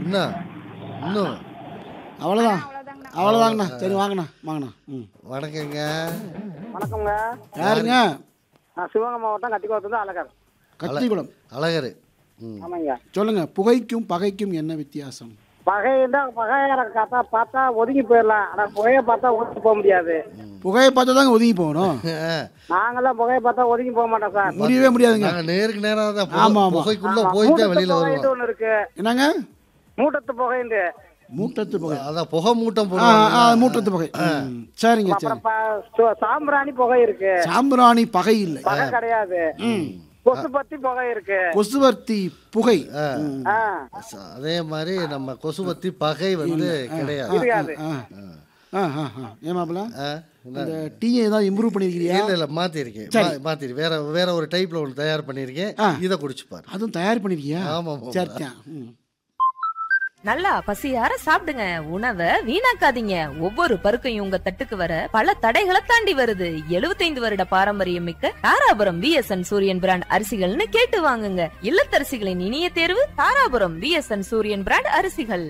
என்ன இன்னும் அவ்வளோதான் அவ்வளோதாங்கண்ணா சரி வாங்கண்ணா வாங்கண்ணா ம் வணக்கங்க வணக்கம்ங்க யாருங்க நான் சிவகங்கை மாவட்டம் கத்திக்குளத்துலேருந்து அழகர் கத்திக்குளம் அழகரு ம் ஆமாங்க சொல்லுங்க புகைக்கும் பகைக்கும் என்ன வித்தியாசம் பகைன்னா பகையார காத்தா பார்த்தா ஒதுங்கி போயிடலாம் ஆனால் புகையை பார்த்தா ஒதுங்கி போக முடியாது புகையை பார்த்தா தாங்க ஒதுங்கி போகணும் நாங்களாம் புகையை பார்த்தா ஒதுங்கி போக மாட்டோம் சார் முடியவே முடியாதுங்க நாங்க நேருக்கு நேரா தான் ஆமா, ஆமா. புகைக்குள்ள போய் தான் வெளியில புகைட்டு வருவோம் ஒன்று இருக்கு என்னங்க மூட்டத்து புகைண்டு மூட்டத்து புகை அதான் புகை மூட்டம் ஆ ஆ போடுவாங்க மூட்டத்து புகை ம், சரிங்க சரி அப்புறம் ப- சு- சாம்பிராணி புகை இருக்கு சாம்பிராணி பகை இல்லை பகை கிடையாது கொசு பத்தி புகை இருக்கு கொசுவர்த்தி புகை ம். ஆ அதே மாதிரி நம்ம கொசுவத்தி பகை வந்து கிடையாது இருக்காது ஆ ஆ ஆ ஆ ஏமாப்பிள ஆ, என்ன? இந்த டீயை ஏதாவது இம்ப்ரூவ் பண்ணியிருக்கிறியா இல்ல இல்ல மாத்திருக்கேன் மா- மாத்திரு வேற வேற ஒரு டைப்ல ஒன்று தயார் பண்ணிருக்கேன் ஆ. இதை குடிச்சு பாரு அதுவும் தயார் பண்ணிருக்கியா ஆமா, ஆமா. சரித்தான் ம். நல்லா பசியார சாப்பிடுங்க உணவை வீணாக்காதீங்க ஒவ்வொரு பருக்கையும் உங்க தட்டுக்கு வர பல தடைகளை தாண்டி வருது 75 வருட பாரம்பரியம் மிக்க தாராபுரம் விஎஸ்என் சூரியன் பிராண்ட் அரிசிகள்னு கேட்டு வாங்குங்க இல்லத்தரசிகளின் இனிய தேர்வு தாராபுரம் விஎஸ்என் சூரியன் பிராண்ட் அரிசிகள்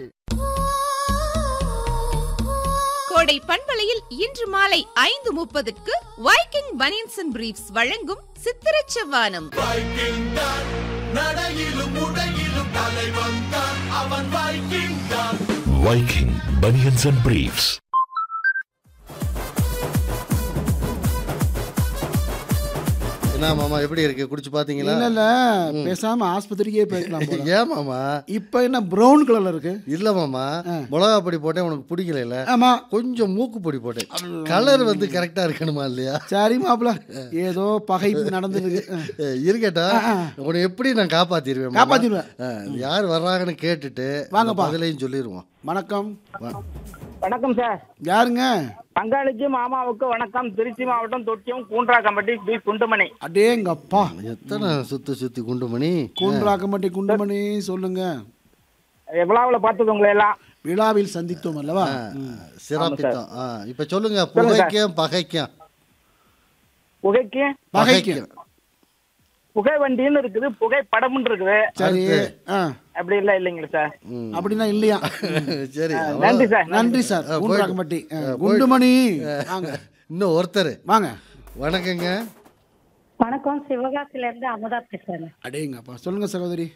கோடை பண்பலையில் இன்று மாலை ஐந்து முப்பதுக்கு வைக்கிங் பனியன்ஸ் அண்ட் பிரீஃப்ஸ் வழங்கும் சித்திரச் செவ்வானம் Viking Bunions and Briefs. என்ன மாமா எப்படி இருக்கு குடிச்சு பாத்தீங்களா இல்ல இல்ல பேசாம ஆஸ்பத்திரிக்கே போயிருக்கலாம் போல ஏன் மாமா இப்ப என்ன பிரவுன் கலர்ல இருக்கு இல்ல மாமா மிளகா பொடி போட்டேன் உனக்கு பிடிக்கல இல்ல ஆமா கொஞ்சம் மூக்கு பொடி போட்டேன் கலர் வந்து கரெக்டா இருக்கணுமா இல்லையா சரி மாப்பிள ஏதோ பகை நடந்துருக்கு ஏய், இருக்கட்டும் உன்னை எப்படி நான் காப்பாத்திடுவேன் மாமா? காப்பாத்திடுவேன். ஆ, யார் வர்றாங்கன்னு கேட்டுட்டு வாங்கப்பா. பதிலையும் சொல்லிடுவோம் வணக்கம் வணக்கம் சார் யாருங்க பங்காளிக்கு மாமாவுக்கு வணக்கம் திருச்சி மாவட்டம் தொட்டியம் கூன்றாக்கம்பட்டி பி குண்டுமணி அடேங்கப்பா எத்தனை சுத்தி சுத்தி குண்டுமணி குன்றாக்கம்பட்டி குண்டுமணி சொல்லுங்க எவ்வளவுல பார்த்தது உங்களை எல்லாம் விழாவில் சந்தித்தோம் அல்லவா ம். சிறப்பித்தோம் ஆ, இப்ப சொல்லுங்க புகைக்கும் பகைக்கும் புகைக்கு பகைக்கு புகை வண்டின்னு இருக்குது புகை படம்னு இருக்குது சரி ஆ அப்படி இல்லை இல்லைங்களா சார் அப்படின்னா இல்லையா சரி நன்றி சார் நன்றி சார் ஆ, போயிட்டு- குன்றாக்கம்பட்டி ஆ, குண்டுமணி வாங்க இன்னும் ஒருத்தர் வாங்க வணக்கங்க வணக்கம் சிவகாசில இருந்து அமுதா பேசுறேன் அடேங்கப்பா சொல்லுங்க சகோதரி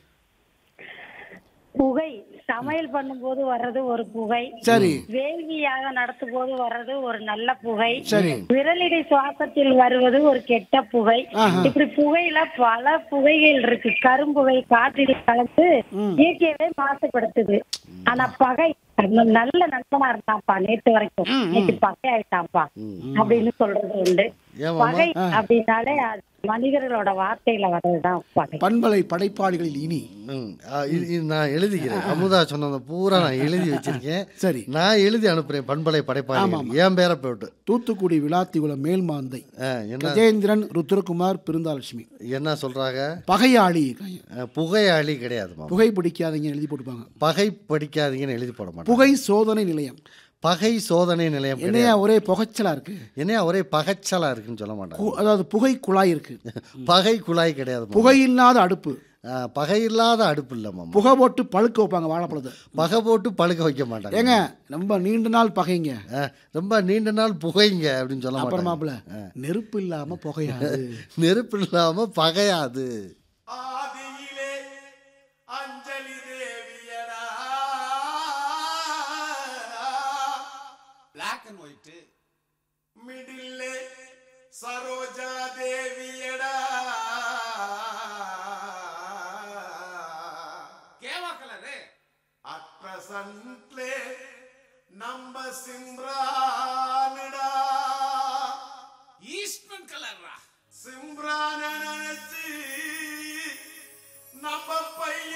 புகை சமையல் பண்ணும்போது வர்றது ஒரு புகை சரி வேள்வியாக நடத்தும் போது வர்றது ஒரு நல்ல புகை சரி விரலிடை சுவாசத்தில் வருவது ஒரு கெட்ட புகை இப்படி புகையில பல புகைகள் இருக்கு கரும்புகை காற்றில் கலந்து இயற்கையவே மாசுபடுத்துது ஆனா பகை நல்ல நண்பனா இருந்தான்ப்பா நேத்து வரைக்கும் இன்னைக்கு பகை ஆயிட்டான்ப்பா அப்படின்னு சொல்றது உண்டு ஏன் மாமா பகை அப்படின்னாலே அது மனிதர்களோட வார்த்தையில வர்றதுதான் பகை பண்பலை படைப்பாளிகளில் இனி ம், ஆ, இது- இது நான் எழுதிக்கிறேன் அமுதா சொன்னதை பூரா நான் எழுதி வச்சிருக்கேன் சரி நான் எழுதி அனுப்புறேன் பண்பலை படைப்பாளி என் பேரை போட்டு தூத்துக்குடி விளாத்திகுளம் மேல்மாந்தை ஆ, என்ன கஜேந்திரன் ருத்ரகுமார் பிருந்தாலட்சுமி என்ன சொல்றாங்க பகையாளி ஆ, புகையாளி கிடையாது மாமா புகை பிடிக்காதீங்க எழுதி போட்டுப்பாங்க பகை படிக்காதீங்கன்னு எழுதி போட மாட்டேன் புகை சோதனை நிலையம் பகை சோதனை நிலையம் கிடையாது. என்னையா ஒரே புகைச்சலா இருக்கு என்னையா ஒரே பகைச்சலா இருக்குன்னு சொல்ல மாட்டாங்க கு- அதாவது புகை குழாய் இருக்கு பகை குழாய் கிடையாது மாமா. புகை இல்லாத அடுப்பு ஆ, பகை இல்லாத அடுப்பு இல்ல மாமா புகை போட்டு பழுக்க வைப்பாங்க வாழைப்பழத்தை பகை போட்டு பழுக்க வைக்க மாட்டாங்க ஏங்க ரொம்ப நீண்ட நாள் பகைங்க ஆ, ரொம்ப நீண்ட நாள் புகைங்க அப்படின்னு சொல்ல அப்புறம் மாட்டாங்க மாப்பிள நெருப்பு இல்லாம புகையாது நெருப்பு இல்லாம பகையாது ஆதியிலே அஞ்சலி தேவியடா பிளாக் அண்ட் ஒயிட் மிடில்லே சரோஜா தேவியடா கேவா கலரு அட் பிரசன்ட்லே நம்ம சிம்ரானுடா ஈஸ்ட்மன் கலர்ரா சிம்ரான நினைச்சு நம்ம பையன்